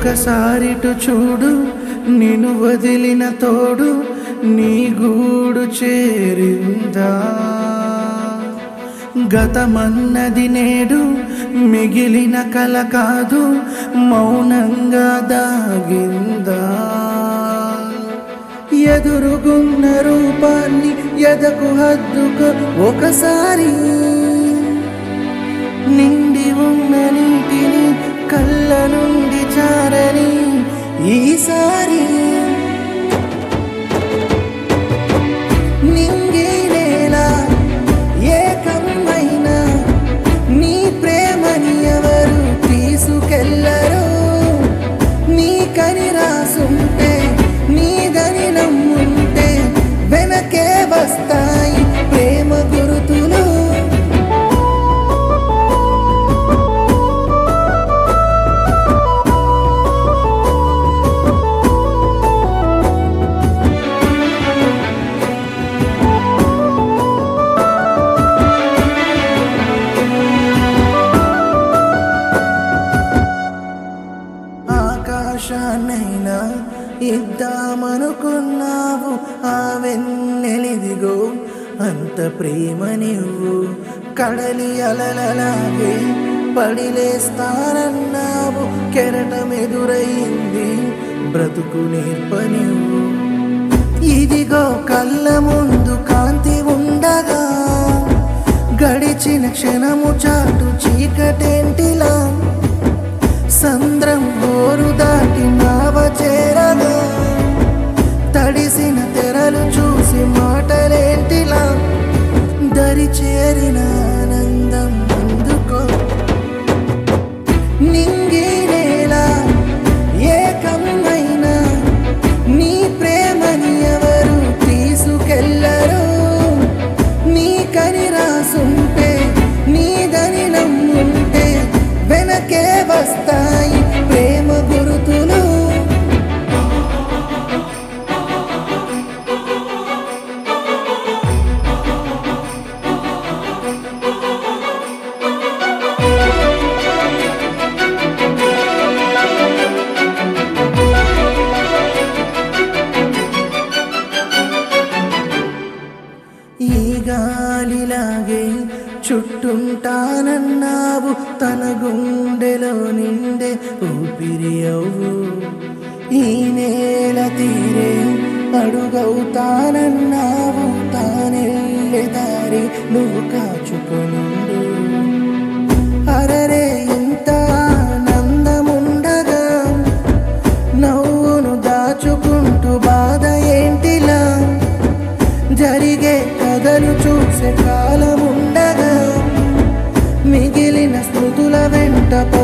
ఒకసారిటు చూడు నిన్ను వదిలిన తోడు నీ గూడు చేరిందా గతమన్నది నేడు మిగిలిన కల కాదు మౌనంగా దాగిందా ఎదురుగున్న రూపాన్ని ఎదకు హద్దుకు ఒకసారి నిండి ఉన్న నీటిని కళ్ళ నుండి చారని ఈసారి నింగి నేల ఏకమైన నీ ప్రేమని ఎవరు తీసుకెళ్ళరు నీకని రాసుంటే నీదని నమ్ముంటే వెనకే వస్తాయి ప్రేమ గురుతులు ఆకాశాన్నైనా ఇద్దామనుకున్నావు ఆ వెన్నెలిదిగో అంత ప్రేమ నువ్వు కడలి అలలలాగే పడిలేస్తానన్నావు కెరటమెదురయింది బ్రతుకు నేర్పనివ్వు ఇదిగో కళ్ళ ముందు కాంతి ఉండగా గడిచిన క్షణము చాటు చీకటేంటిలా సంద్రం హోరు దాటి నావ చేరగా తడిసిన తెరలు చూసి మాటలేంటిలా దరి చేరిన ఆనందం అందుకో నింగి నేల ఏకమైన నీ ప్రేమని ఎవరు తీసుకెళ్ళరు నీకని రాసుంటే నీదని నమ్ముంటే వెనకే వస్తాయి ప్రేమ గురుతులు ఈ గాలిలాగే చుట్టుంటానన్నావు తన గుండెలో నిండే ఊపిరి అవ్వు ఈ నేల తీరే అడుగవుతానన్నావు తానెళ్ళే దారి నువ్వు కాచుకొనుండు అరరే ఇంత ఆనందముండగా నవ్వును దాచుకుంటూ బాధ ఏంటిలా జరిగే కథలు చూసే కాలముండగా మిగిలిన స్మృతుల వెంట పో